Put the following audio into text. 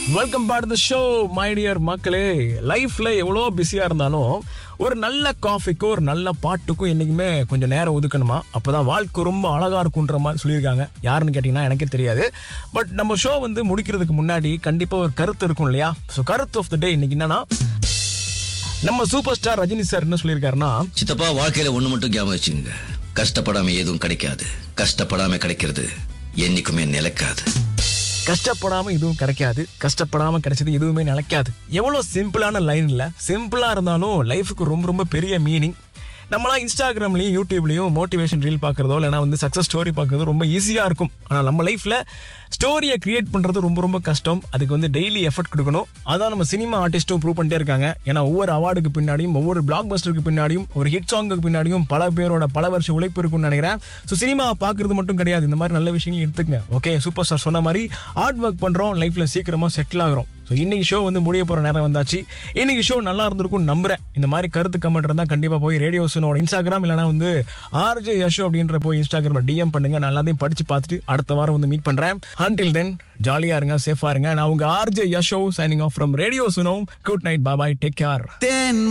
welcome back the show my dear மக்களே லைஃப்ல எவ்வளோ பிஸியா இருந்தாலும் ஒரு நல்ல காஃபிக்கும் ஒரு நல்ல பாட்டுக்கும் என்னைக்குமே கொஞ்சம் நேரம் ஒதுக்கணுமா அப்பதான் வாழ்க்கை ரொம்ப அழகா இருக்குன்ற மாதிரி சொல்லியிருக்காங்க யாருன்னு கேட்டீங்கன்னா எனக்கே தெரியாது பட் நம்ம ஷோ வந்து முடிக்கிறதுக்கு முன்னாடி கண்டிப்பா ஒரு கருத்து இருக்கும் இல்லையா ஸோ கருத்து ஆஃப் த டே இன்னைக்கு என்னன்னா நம்ம சூப்பர் ஸ்டார் ரஜினி சார் என்ன சொல்லியிருக்காருன்னா சித்தப்பா வாழ்க்கையில ஒண்ணு மட்டும் ஞாபகம் வச்சுங்க கஷ்டப்படாம எதுவும் கிடைக்காது கஷ்டப்படாம கிடைக்கிறது என்னைக்குமே நிலைக்காது கஷ்டப்படாம எதுவும் கிடைக்காது கஷ்டப்படாம கிடைச்சது எதுவுமே நிலைக்காது எவ்வளவு சிம்பிளான லைன் இல்ல சிம்பிளா இருந்தாலும் லைஃபுக்கு ரொம்ப ரொம்ப பெரிய மீனிங் நம்மளாம் இன்ஸ்டாகிராம்லயும் யூடியூப்லயும் மோட்டிவேஷன் ரீல் பார்க்கறதோ இல்லைனா வந்து சக்ஸஸ் ஸ்டோரி பார்க்கறதோ ரொம்ப ஈஸியா இருக்கும் ஆனால் நம்ம லைஃப்ல ஸ்டோரியை கிரியேட் பண்றது ரொம்ப ரொம்ப கஷ்டம் அதுக்கு வந்து டெய்லி எஃபர்ட் கொடுக்கணும் அதான் நம்ம சினிமா ஆர்டிஸ்ட்டும் ப்ரூவ் பண்ணிட்டே இருக்காங்க ஏன்னா ஒவ்வொரு அவார்டுக்கு பின்னாடியும் ஒவ்வொரு பிளாக் பஸ்டருக்கு பின்னாடியும் ஒரு ஹிட் சாங்குக்கு பின்னாடியும் பல பேரோட பல வருஷ உழைப்பு இருக்கும்னு நினைக்கிறேன் ஸோ சினிமா பார்க்கறது மட்டும் கிடையாது இந்த மாதிரி நல்ல விஷயங்கள் எடுத்துக்கங்க ஓகே சூப்பர் ஸ்டார் சொன்ன மாதிரி ஹார்ட் ஒர்க் பண்றோம் லைஃப்ல சீக்கிரமா செட்டில் ஆகிறோம் ஸோ இன்னைக்கு ஷோ வந்து முடிய போற நேரம் வந்தாச்சு இன்னைக்கு ஷோ நல்லா இருந்திருக்கும் நம்புறேன் இந்த மாதிரி கருத்து கமெண்ட் இருந்தா கண்டிப்பா போய் ரேடியோ சுனோட இன்ஸ்டாகிராம் இல்லைனா வந்து ஆர்ஜே யஷோ அப்படின்ற போய் இன்ஸ்டாகிராம் டிஎம் பண்ணுங்க நான் எல்லாத்தையும் படிச்சு பார்த்துட்டு அடுத்த வாரம் வந்து மீட் பண்றேன் அன்டில் தென் ஜாலியா இருங்க சேஃபா இருங்க நான் உங்க RJ Yasho signing off from radio Suno good night bye bye take care then